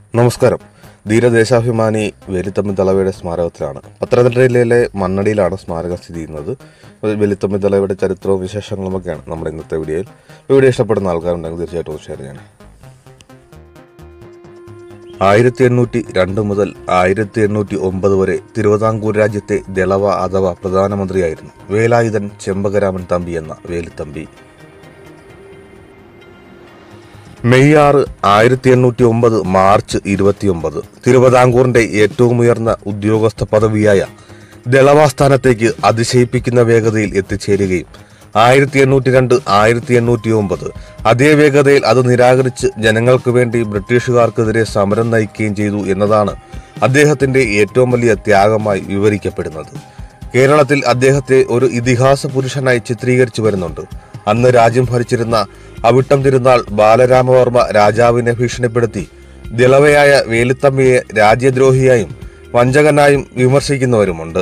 നമസ്കാരം ധീരദേശാഭിമാനി വേലിത്തമ്മി തളവയുടെ സ്മാരകത്തിലാണ് പത്തനംതിട്ട ജില്ലയിലെ മണ്ണടിയിലാണ് സ്മാരകം സ്ഥിതി ചെയ്യുന്നത് വേലിത്തമ്മി തളവയുടെ ചരിത്രവും വിശേഷങ്ങളുമൊക്കെയാണ് നമ്മുടെ ഇന്നത്തെ വീഡിയോയിൽ വീഡിയോ ഇഷ്ടപ്പെടുന്ന ആൾക്കാരുണ്ടെങ്കിൽ തീർച്ചയായിട്ടും ഒന്ന് ഷെയർ ചെയ്യണം ആയിരത്തി എണ്ണൂറ്റി രണ്ട് മുതൽ ആയിരത്തി എണ്ണൂറ്റി ഒമ്പത് വരെ തിരുവിതാംകൂർ രാജ്യത്തെ ദളവ അഥവാ പ്രധാനമന്ത്രിയായിരുന്നു വേലായുധൻ ചെമ്പകരാമൻ തമ്പി എന്ന വേലിത്തമ്പി മെയ് ആറ് ആയിരത്തി എണ്ണൂറ്റി ഒമ്പത് മാർച്ച് ഇരുപത്തിയൊമ്പത് തിരുവിതാംകൂറിന്റെ ഏറ്റവും ഉയർന്ന ഉദ്യോഗസ്ഥ പദവിയായ ദളവാസ്ഥാനത്തേക്ക് അതിശയിപ്പിക്കുന്ന വേഗതയിൽ എത്തിച്ചേരുകയും ആയിരത്തി എണ്ണൂറ്റി രണ്ട് ആയിരത്തി എണ്ണൂറ്റി ഒമ്പത് അതേ വേഗതയിൽ അത് നിരാകരിച്ച് ജനങ്ങൾക്ക് വേണ്ടി ബ്രിട്ടീഷുകാർക്കെതിരെ സമരം നയിക്കുകയും ചെയ്തു എന്നതാണ് അദ്ദേഹത്തിന്റെ ഏറ്റവും വലിയ ത്യാഗമായി വിവരിക്കപ്പെടുന്നത് കേരളത്തിൽ അദ്ദേഹത്തെ ഒരു ഇതിഹാസ പുരുഷനായി ചിത്രീകരിച്ചു വരുന്നുണ്ട് അന്ന് രാജ്യം ഭരിച്ചിരുന്ന അവിട്ടം തിരുനാൾ ബാലരാമവർമ്മ രാജാവിനെ ഭീഷണിപ്പെടുത്തി ദിളവയായ വേലുത്തമ്മിയെ രാജ്യദ്രോഹിയായും വഞ്ചകനായും വിമർശിക്കുന്നവരുമുണ്ട്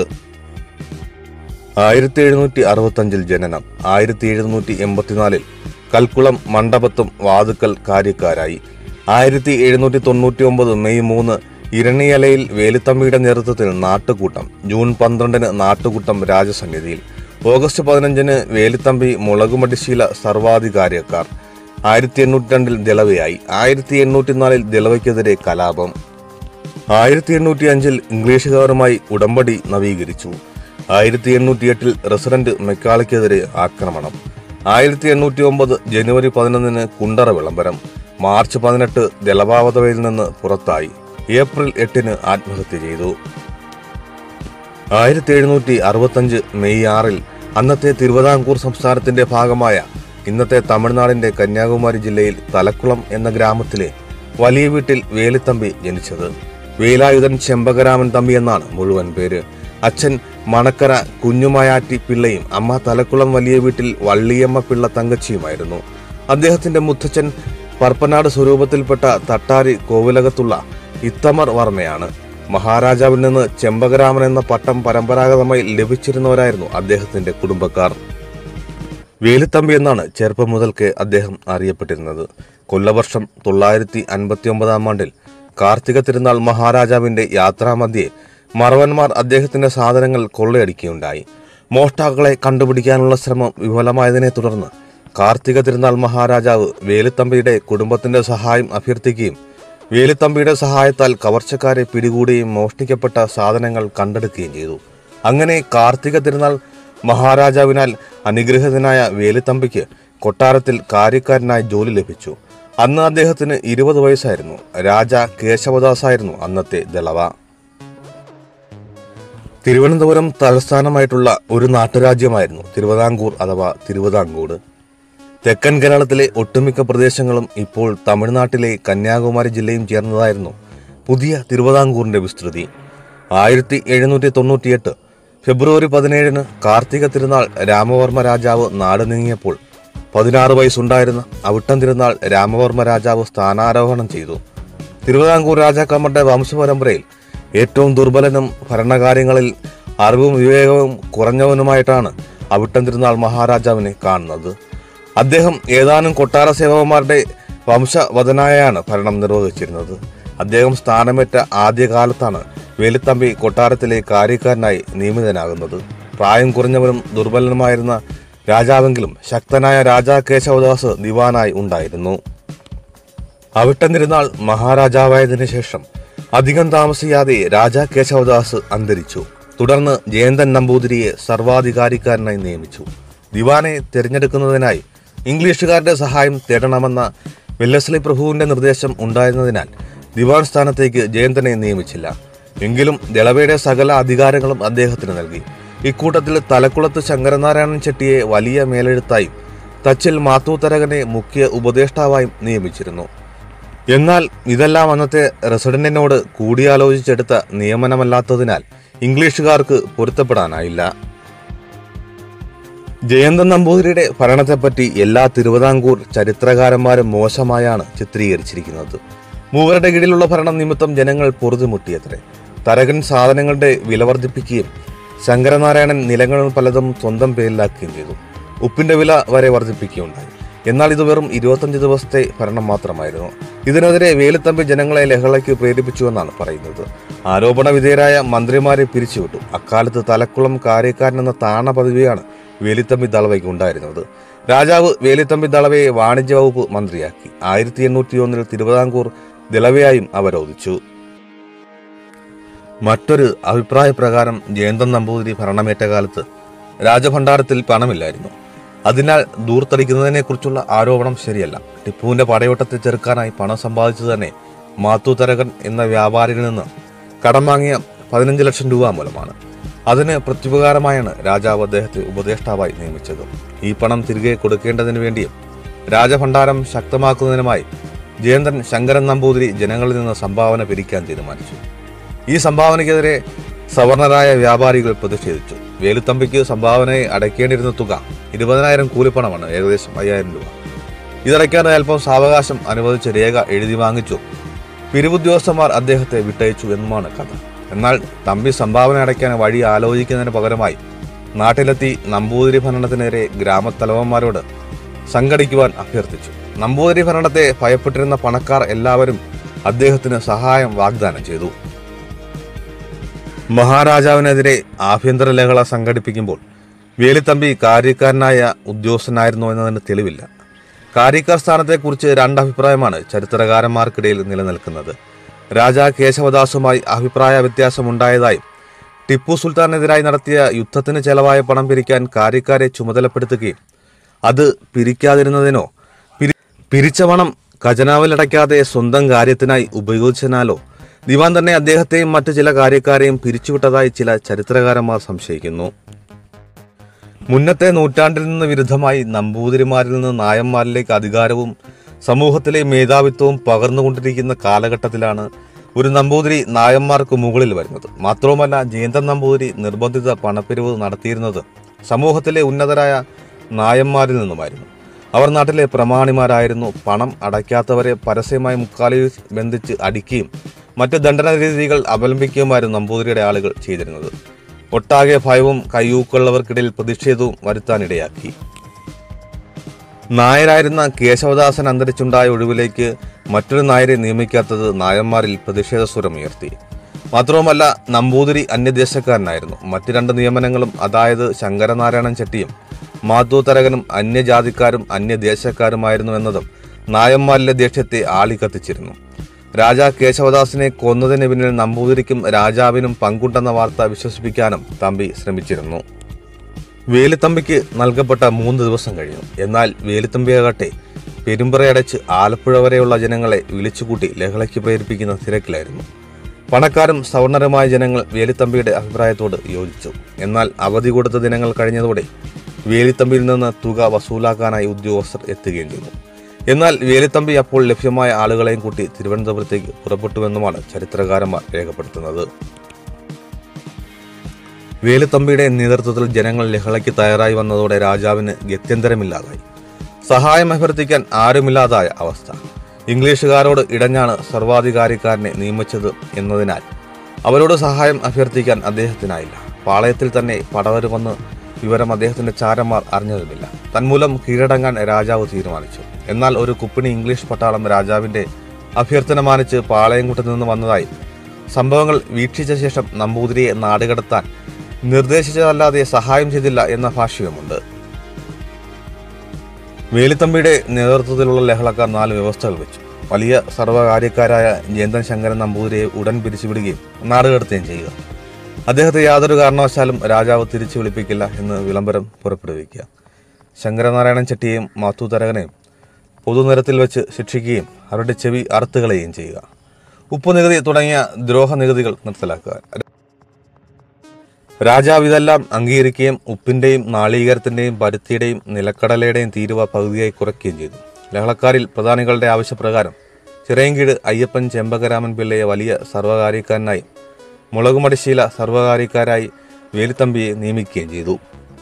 ആയിരത്തി എഴുന്നൂറ്റി അറുപത്തഞ്ചിൽ ജനനം ആയിരത്തി എഴുന്നൂറ്റി എൺപത്തിനാലിൽ കൽക്കുളം മണ്ഡപത്തും വാതുക്കൽ കാര്യക്കാരായി ആയിരത്തി എഴുന്നൂറ്റി തൊണ്ണൂറ്റി ഒമ്പത് മെയ് മൂന്ന് ഇരണിയലയിൽ വേലുത്തമ്മിയുടെ നേതൃത്വത്തിൽ നാട്ടുകൂട്ടം ജൂൺ പന്ത്രണ്ടിന് നാട്ടുകൂട്ടം രാജസന്നിധിയിൽ ഓഗസ്റ്റ് പതിനഞ്ചിന് വേലുത്തമ്പി മുളകുമടിശീല സർവാധികാരിയക്കാർ ആയിരത്തി എണ്ണൂറ്റി രണ്ടിൽ ദിളവയായി ആയിരത്തി എണ്ണൂറ്റി നാലിൽ ദിളവയ്ക്കെതിരെ കലാപം ആയിരത്തി എണ്ണൂറ്റി അഞ്ചിൽ ഇംഗ്ലീഷുകാരുമായി ഉടമ്പടി നവീകരിച്ചു ആയിരത്തി എണ്ണൂറ്റി എട്ടിൽ റെസിഡന്റ് മെക്കാളിക്കെതിരെ ആക്രമണം ആയിരത്തി എണ്ണൂറ്റി ഒമ്പത് ജനുവരി പതിനൊന്നിന് കുണ്ടറ വിളംബരം മാർച്ച് പതിനെട്ട് ദളവാവതവയിൽ നിന്ന് പുറത്തായി ഏപ്രിൽ എട്ടിന് ആത്മഹത്യ ചെയ്തു ആയിരത്തി എഴുന്നൂറ്റി അറുപത്തഞ്ച് മെയ് ആറിൽ അന്നത്തെ തിരുവിതാംകൂർ സംസ്ഥാനത്തിന്റെ ഭാഗമായ ഇന്നത്തെ തമിഴ്നാടിന്റെ കന്യാകുമാരി ജില്ലയിൽ തലക്കുളം എന്ന ഗ്രാമത്തിലെ വലിയ വീട്ടിൽ വേലിത്തമ്പി ജനിച്ചത് വേലായുധൻ ചെമ്പകരാമൻ തമ്പി എന്നാണ് മുഴുവൻ പേര് അച്ഛൻ മണക്കര കുഞ്ഞുമയാറ്റി പിള്ളയും അമ്മ തലക്കുളം വലിയ വീട്ടിൽ വള്ളിയമ്മ പിള്ള തങ്കച്ചിയുമായിരുന്നു അദ്ദേഹത്തിന്റെ മുത്തച്ഛൻ പർപ്പനാട് സ്വരൂപത്തിൽപ്പെട്ട തട്ടാരി കോവിലകത്തുള്ള ഇത്തമർ വർമ്മയാണ് മഹാരാജാവിൽ നിന്ന് ചെമ്പകരാമൻ എന്ന പട്ടം പരമ്പരാഗതമായി ലഭിച്ചിരുന്നവരായിരുന്നു അദ്ദേഹത്തിന്റെ കുടുംബക്കാർ വേലുത്തമ്പി എന്നാണ് ചെറുപ്പം മുതൽക്ക് അദ്ദേഹം അറിയപ്പെട്ടിരുന്നത് കൊല്ലവർഷം തൊള്ളായിരത്തി അൻപത്തി ഒമ്പതാം ആണ്ടിൽ കാർത്തിക തിരുനാൾ മഹാരാജാവിന്റെ യാത്രാമധ്യേ മറവന്മാർ അദ്ദേഹത്തിന്റെ സാധനങ്ങൾ കൊള്ളയടിക്കുകയുണ്ടായി മോഷ്ടാക്കളെ കണ്ടുപിടിക്കാനുള്ള ശ്രമം വിഫലമായതിനെ തുടർന്ന് കാർത്തിക തിരുനാൾ മഹാരാജാവ് വേലുത്തമ്പിയുടെ കുടുംബത്തിന്റെ സഹായം അഭ്യർത്ഥിക്കുകയും വേലുത്തമ്പിയുടെ സഹായത്താൽ കവർച്ചക്കാരെ പിടികൂടുകയും മോഷ്ടിക്കപ്പെട്ട സാധനങ്ങൾ കണ്ടെടുക്കുകയും ചെയ്തു അങ്ങനെ കാർത്തിക തിരുനാൾ മഹാരാജാവിനാൽ അനുഗ്രഹിതനായ വേലുത്തമ്പിക്ക് കൊട്ടാരത്തിൽ കാര്യക്കാരനായി ജോലി ലഭിച്ചു അന്ന് അദ്ദേഹത്തിന് ഇരുപത് വയസ്സായിരുന്നു രാജ കേശവദാസായിരുന്നു അന്നത്തെ ദളവ തിരുവനന്തപുരം തലസ്ഥാനമായിട്ടുള്ള ഒരു നാട്ടുരാജ്യമായിരുന്നു തിരുവിതാംകൂർ അഥവാ തിരുവിതാംകൂട് തെക്കൻ കേരളത്തിലെ ഒട്ടുമിക്ക പ്രദേശങ്ങളും ഇപ്പോൾ തമിഴ്നാട്ടിലെ കന്യാകുമാരി ജില്ലയും ചേർന്നതായിരുന്നു പുതിയ തിരുവിതാംകൂറിന്റെ വിസ്തൃതി ആയിരത്തി എഴുന്നൂറ്റി തൊണ്ണൂറ്റിയെട്ട് ഫെബ്രുവരി പതിനേഴിന് കാർത്തിക തിരുനാൾ രാമവർമ്മ രാജാവ് നാട് നീങ്ങിയപ്പോൾ പതിനാറ് വയസ്സുണ്ടായിരുന്ന അവിട്ടം തിരുനാൾ രാമവർമ്മ രാജാവ് സ്ഥാനാരോഹണം ചെയ്തു തിരുവിതാംകൂർ രാജാക്കന്മാരുടെ വംശപരമ്പരയിൽ ഏറ്റവും ദുർബലനും ഭരണകാര്യങ്ങളിൽ അറിവും വിവേകവും കുറഞ്ഞവനുമായിട്ടാണ് അവിട്ടം തിരുനാൾ മഹാരാജാവിനെ കാണുന്നത് അദ്ദേഹം ഏതാനും കൊട്ടാര സേവകന്മാരുടെ വംശവദനായാണ് ഭരണം നിർവഹിച്ചിരുന്നത് അദ്ദേഹം സ്ഥാനമേറ്റ ആദ്യകാലത്താണ് വേലുത്തമ്പി കൊട്ടാരത്തിലെ കാര്യക്കാരനായി നിയമിതനാകുന്നത് പ്രായം കുറഞ്ഞവനും ദുർബലനുമായിരുന്ന രാജാവെങ്കിലും ശക്തനായ രാജാ കേശവദാസ് ദിവാനായി ഉണ്ടായിരുന്നു അവിട്ടം തിരുനാൾ മഹാരാജാവായതിനു ശേഷം അധികം താമസിയാതെ രാജാ കേശവദാസ് അന്തരിച്ചു തുടർന്ന് ജയന്തൻ നമ്പൂതിരിയെ സർവാധികാരിക്കാരനായി നിയമിച്ചു ദിവാനെ തിരഞ്ഞെടുക്കുന്നതിനായി ഇംഗ്ലീഷുകാരുടെ സഹായം തേടണമെന്ന വെല്ലസ്ലി പ്രഭുവിന്റെ നിർദ്ദേശം ഉണ്ടായിരുന്നതിനാൽ ദിവാൻ സ്ഥാനത്തേക്ക് ജയന്തനെ നിയമിച്ചില്ല എങ്കിലും ദളവയുടെ സകല അധികാരങ്ങളും അദ്ദേഹത്തിന് നൽകി ഇക്കൂട്ടത്തിൽ തലക്കുളത്ത് ശങ്കരനാരായണൻ ചെട്ടിയെ വലിയ മേലെഴുത്തായും തച്ചിൽ മാത്തൂത്തരകനെ മുഖ്യ ഉപദേഷ്ടാവായും നിയമിച്ചിരുന്നു എന്നാൽ ഇതെല്ലാം അന്നത്തെ റെസിഡന്റിനോട് കൂടിയാലോചിച്ചെടുത്ത നിയമനമല്ലാത്തതിനാൽ ഇംഗ്ലീഷുകാർക്ക് പൊരുത്തപ്പെടാനായില്ല ജയന്തൻ നമ്പൂതിരിയുടെ ഭരണത്തെപ്പറ്റി എല്ലാ തിരുവിതാംകൂർ ചരിത്രകാരന്മാരും മോശമായാണ് ചിത്രീകരിച്ചിരിക്കുന്നത് മൂവരുടെ കീഴിലുള്ള ഭരണം നിമിത്തം ജനങ്ങൾ പൊറുതുമുട്ടിയത്രേ തരകൻ സാധനങ്ങളുടെ വില വർദ്ധിപ്പിക്കുകയും ശങ്കരനാരായണൻ നിലങ്ങൾ പലതും സ്വന്തം പേരിലാക്കുകയും ചെയ്തു ഉപ്പിന്റെ വില വരെ വർദ്ധിപ്പിക്കുകയുണ്ടായി എന്നാൽ ഇത് വെറും ഇരുപത്തഞ്ച് ദിവസത്തെ ഭരണം മാത്രമായിരുന്നു ഇതിനെതിരെ വേലുത്തമ്പി ജനങ്ങളെ ലഹളയ്ക്ക് പ്രേരിപ്പിച്ചുവെന്നാണ് പറയുന്നത് ആരോപണ വിധേയരായ മന്ത്രിമാരെ പിരിച്ചുവിട്ടു അക്കാലത്ത് തലക്കുളം കാര്യക്കാരൻ എന്ന താണ പദവിയാണ് വേലുത്തമ്പി ദളവയ്ക്ക് ഉണ്ടായിരുന്നത് രാജാവ് വേലുത്തമ്പി ദളവയെ വാണിജ്യ വകുപ്പ് മന്ത്രിയാക്കി ആയിരത്തി എണ്ണൂറ്റി ഒന്നിൽ തിരുവിതാംകൂർ ദളവയായും അവരോധിച്ചു മറ്റൊരു അഭിപ്രായ പ്രകാരം ജയന്തൻ നമ്പൂതിരി ഭരണമേറ്റ കാലത്ത് രാജഭണ്ഡാരത്തിൽ പണമില്ലായിരുന്നു അതിനാൽ ദൂർത്തടിക്കുന്നതിനെക്കുറിച്ചുള്ള ആരോപണം ശരിയല്ല ടിപ്പുവിന്റെ പടയോട്ടത്തെ ചെറുക്കാനായി പണം സമ്പാദിച്ചത് തന്നെ മാത്തു തരകൻ എന്ന വ്യാപാരിയിൽ നിന്ന് കടം വാങ്ങിയ പതിനഞ്ച് ലക്ഷം രൂപ മൂലമാണ് അതിന് പ്രത്യുപകാരമായാണ് രാജാവ് അദ്ദേഹത്തെ ഉപദേഷ്ടാവായി നിയമിച്ചത് ഈ പണം തിരികെ കൊടുക്കേണ്ടതിന് വേണ്ടിയും രാജഭണ്ഡാരം ശക്തമാക്കുന്നതിനുമായി ജയന്തൻ ശങ്കരൻ നമ്പൂതിരി ജനങ്ങളിൽ നിന്ന് സംഭാവന പിരിക്കാൻ തീരുമാനിച്ചു ഈ സംഭാവനയ്ക്കെതിരെ സവർണരായ വ്യാപാരികൾ പ്രതിഷേധിച്ചു വേലുത്തമ്പിക്ക് സംഭാവനയെ അടയ്ക്കേണ്ടിയിരുന്ന തുക ഇരുപതിനായിരം കൂലിപ്പണമാണ് ഏകദേശം അയ്യായിരം രൂപ ഇതടയ്ക്കാനായി അല്പം സാവകാശം അനുവദിച്ച രേഖ എഴുതി വാങ്ങിച്ചു പിരിവുദ്യോഗസ്ഥന്മാർ അദ്ദേഹത്തെ വിട്ടയച്ചു എന്നുമാണ് കഥ എന്നാൽ തമ്പി സംഭാവന അടയ്ക്കാൻ വഴി ആലോചിക്കുന്നതിന് പകരമായി നാട്ടിലെത്തി നമ്പൂതിരി ഭരണത്തിനെതിരെ ഗ്രാമത്തലവന്മാരോട് സംഘടിക്കുവാൻ അഭ്യർത്ഥിച്ചു നമ്പൂതിരി ഭരണത്തെ ഭയപ്പെട്ടിരുന്ന പണക്കാർ എല്ലാവരും അദ്ദേഹത്തിന് സഹായം വാഗ്ദാനം ചെയ്തു മഹാരാജാവിനെതിരെ ആഭ്യന്തര ലഹള സംഘടിപ്പിക്കുമ്പോൾ വേലുത്തമ്പി കാര്യക്കാരനായ ഉദ്യോഗസ്ഥനായിരുന്നു എന്നതിന് തെളിവില്ല കാര്യക്കാർ സ്ഥാനത്തെക്കുറിച്ച് രണ്ടഭിപ്രായമാണ് ചരിത്രകാരന്മാർക്കിടയിൽ നിലനിൽക്കുന്നത് രാജാ കേശവദാസുമായി അഭിപ്രായ വ്യത്യാസമുണ്ടായതായും ടിപ്പു സുൽത്താനെതിരായി നടത്തിയ യുദ്ധത്തിന് ചെലവായ പണം പിരിക്കാൻ കാര്യക്കാരെ ചുമതലപ്പെടുത്തുകയും അത് പിരിക്കാതിരുന്നതിനോ പിരി- പിരിച്ച പണം ഖജനാവിലടയ്ക്കാതെ സ്വന്തം കാര്യത്തിനായി ഉപയോഗിച്ചതിനാലോ ദിവാൻ തന്നെ അദ്ദേഹത്തെയും മറ്റു ചില കാര്യക്കാരെയും പിരിച്ചുവിട്ടതായി ചില ചരിത്രകാരന്മാർ സംശയിക്കുന്നു മുന്നത്തെ നൂറ്റാണ്ടിൽ നിന്ന് വിരുദ്ധമായി നമ്പൂതിരിമാരിൽ നിന്ന് നായന്മാരിലേക്ക് അധികാരവും സമൂഹത്തിലെ മേധാവിത്വവും പകർന്നുകൊണ്ടിരിക്കുന്ന കാലഘട്ടത്തിലാണ് ഒരു നമ്പൂതിരി നായന്മാർക്ക് മുകളിൽ വരുന്നത് മാത്രവുമല്ല ജയന്തൻ നമ്പൂതിരി നിർബന്ധിത പണപ്പിരിവ് നടത്തിയിരുന്നത് സമൂഹത്തിലെ ഉന്നതരായ നായന്മാരിൽ നിന്നുമായിരുന്നു അവർ നാട്ടിലെ പ്രമാണിമാരായിരുന്നു പണം അടയ്ക്കാത്തവരെ പരസ്യമായി മുക്കാലിൽ ബന്ധിച്ച് അടിക്കുകയും മറ്റ് ദണ്ഡന രീതികൾ അവലംബിക്കുകയുമായിരുന്നു നമ്പൂതിരിയുടെ ആളുകൾ ചെയ്തിരുന്നത് ഒട്ടാകെ ഭയവും കയ്യൂക്കുള്ളവർക്കിടയിൽ പ്രതിഷേധവും വരുത്താനിടയാക്കി നായരായിരുന്ന കേശവദാസൻ അന്തരിച്ചുണ്ടായ ഒഴിവിലേക്ക് മറ്റൊരു നായരെ നിയമിക്കാത്തത് നായന്മാരിൽ പ്രതിഷേധ സ്വരമുയർത്തി മാത്രവുമല്ല നമ്പൂതിരി അന്യദേശക്കാരനായിരുന്നു മറ്റ് രണ്ട് നിയമനങ്ങളും അതായത് ശങ്കരനാരായണൻ ചെട്ടിയും മാധു തരകനും അന്യജാതിക്കാരും അന്യദേശക്കാരുമായിരുന്നു എന്നതും നായന്മാരിലെ ദേഷ്യത്തെ ആളിക്കത്തിച്ചിരുന്നു രാജാ കേശവദാസിനെ കൊന്നതിന് പിന്നിൽ നമ്പൂതിരിക്കും രാജാവിനും പങ്കുണ്ടെന്ന വാർത്ത വിശ്വസിപ്പിക്കാനും തമ്പി ശ്രമിച്ചിരുന്നു വേലുത്തമ്പിക്ക് നൽകപ്പെട്ട മൂന്ന് ദിവസം കഴിഞ്ഞു എന്നാൽ വേലുത്തമ്പിയാകട്ടെ പെരുമ്പറയടച്ച് ആലപ്പുഴ വരെയുള്ള ജനങ്ങളെ വിളിച്ചുകൂട്ടി ലഹളയ്ക്ക് പ്രേരിപ്പിക്കുന്ന തിരക്കിലായിരുന്നു പണക്കാരും സവർണരുമായ ജനങ്ങൾ വേലുത്തമ്പിയുടെ അഭിപ്രായത്തോട് യോജിച്ചു എന്നാൽ അവധി കൊടുത്ത ദിനങ്ങൾ കഴിഞ്ഞതോടെ വേലുത്തമ്പിയിൽ നിന്ന് തുക വസൂലാക്കാനായി ഉദ്യോഗസ്ഥർ എത്തുകയും ചെയ്തു എന്നാൽ വേലുത്തമ്പി അപ്പോൾ ലഭ്യമായ ആളുകളെയും കൂട്ടി തിരുവനന്തപുരത്തേക്ക് പുറപ്പെട്ടുവെന്നുമാണ് ചരിത്രകാരന്മാർ രേഖപ്പെടുത്തുന്നത് വേലുത്തമ്പിയുടെ നേതൃത്വത്തിൽ ജനങ്ങൾ ലഹളയ്ക്ക് തയ്യാറായി വന്നതോടെ രാജാവിന് ഗത്യന്തരമില്ലാതായി സഹായം അഭ്യർത്ഥിക്കാൻ ആരുമില്ലാതായ അവസ്ഥ ഇംഗ്ലീഷുകാരോട് ഇടഞ്ഞാണ് സർവാധികാരിക്കാരനെ നിയമിച്ചത് എന്നതിനാൽ അവരോട് സഹായം അഭ്യർത്ഥിക്കാൻ അദ്ദേഹത്തിനായില്ല പാളയത്തിൽ തന്നെ പടവരുമെന്ന് വിവരം അദ്ദേഹത്തിന്റെ ചാരന്മാർ അറിഞ്ഞതുമില്ല തന്മൂലം കീഴടങ്ങാൻ രാജാവ് തീരുമാനിച്ചു എന്നാൽ ഒരു കുപ്പിണി ഇംഗ്ലീഷ് പട്ടാളം രാജാവിന്റെ അഭ്യർത്ഥന മാനിച്ച് പാളയംകുട്ടിൽ നിന്ന് വന്നതായി സംഭവങ്ങൾ വീക്ഷിച്ച ശേഷം നമ്പൂതിരിയെ നാടുകടത്താൻ നിർദ്ദേശിച്ചതല്ലാതെ സഹായം ചെയ്തില്ല എന്ന ഭാഷ്യവുമുണ്ട് വേലുത്തമ്പിയുടെ നേതൃത്വത്തിലുള്ള ലഹളക്കാർ നാല് വ്യവസ്ഥകൾ വെച്ചു വലിയ സർവകാര്യക്കാരായ ജയന്തൻ ശങ്കരൻ നമ്പൂതിരിയെ ഉടൻ പിരിച്ചുവിടുകയും നാടുകടത്തുകയും ചെയ്യുക അദ്ദേഹത്തെ യാതൊരു കാരണവശാലും രാജാവ് തിരിച്ചു വിളിപ്പിക്കില്ല എന്ന് വിളംബരം പുറപ്പെടുവിക്കുക ശങ്കരനാരായണൻ ചെട്ടിയെയും മാത്തു തരകനെയും പൊതുനിരത്തിൽ വെച്ച് ശിക്ഷിക്കുകയും അവരുടെ ചെവി അറുത്തുകളയുകയും ചെയ്യുക ഉപ്പുനികുതി തുടങ്ങിയ ദ്രോഹ നികുതികൾ നിർത്തലാക്കുക രാജാവ് ഇതെല്ലാം അംഗീകരിക്കുകയും ഉപ്പിന്റെയും നാളീകരത്തിന്റെയും പരുത്തിയുടെയും നിലക്കടലയുടെയും തീരുവ പകുതിയായി കുറയ്ക്കുകയും ചെയ്തു ലഹളക്കാരിൽ പ്രധാനികളുടെ ആവശ്യപ്രകാരം ചിറയൻകീട് അയ്യപ്പൻ ചെമ്പകരാമൻ പിള്ളയെ വലിയ സർവകാര്യക്കാരനായി മുളകുമടിശീല സർവകാര്യക്കാരായി വേലുത്തമ്പിയെ നിയമിക്കുകയും ചെയ്തു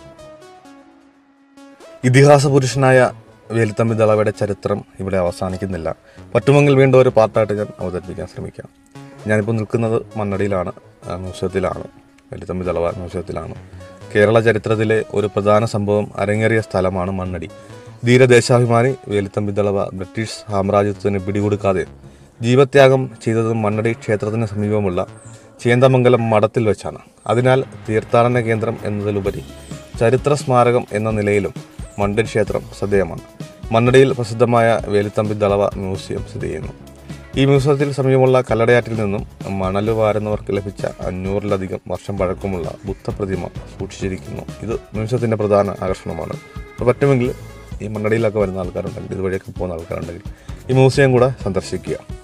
ഇതിഹാസ പുരുഷനായ വേലുത്തമ്പി ദളവയുടെ ചരിത്രം ഇവിടെ അവസാനിക്കുന്നില്ല പറ്റുമെങ്കിൽ വീണ്ടും ഒരു പാർട്ടായിട്ട് ഞാൻ അവതരിപ്പിക്കാൻ ശ്രമിക്കാം ഞാനിപ്പോൾ നിൽക്കുന്നത് മണ്ണടിയിലാണ് ആ, മ്യൂസിയത്തിലാണ് വേലുത്തമ്പി ദളവ മ്യൂസിയത്തിലാണ് കേരള ചരിത്രത്തിലെ ഒരു പ്രധാന സംഭവം അരങ്ങേറിയ സ്ഥലമാണ് മണ്ണടി ധീരദേശാഭിമാനി വേലുത്തമ്പി ദളവ ബ്രിട്ടീഷ് സാമ്രാജ്യത്വത്തിന് പിടികൊടുക്കാതെ ജീവത്യാഗം ചെയ്തത് മണ്ണടി ക്ഷേത്രത്തിന് സമീപമുള്ള ചേന്ദമംഗലം മഠത്തിൽ വെച്ചാണ് അതിനാൽ തീർത്ഥാടന കേന്ദ്രം എന്നതിലുപരി ചരിത്ര സ്മാരകം എന്ന നിലയിലും മണ്ടൻ ക്ഷേത്രം ശ്രദ്ധേയമാണ് മണ്ണടിയിൽ പ്രസിദ്ധമായ വേലുത്തമ്പി ദളവ മ്യൂസിയം സ്ഥിതി ചെയ്യുന്നു ഈ മ്യൂസിയത്തിൽ സമീപമുള്ള കല്ലടയാറ്റിൽ നിന്നും മണൽ വാരുന്നവർക്ക് ലഭിച്ച അഞ്ഞൂറിലധികം വർഷം പഴക്കമുള്ള ബുദ്ധപ്രതിമ സൂക്ഷിച്ചിരിക്കുന്നു ഇത് മ്യൂസിയത്തിന്റെ പ്രധാന ആകർഷണമാണ് അപ്പോൾ പറ്റുമെങ്കിൽ ഈ മണ്ണടിയിലൊക്കെ വരുന്ന ആൾക്കാരുണ്ടെങ്കിൽ ഇതുവഴിയൊക്കെ പോകുന്ന ആൾക്കാരുണ്ടെങ്കിൽ ഈ മ്യൂസിയം കൂടെ സന്ദർശിക്കുക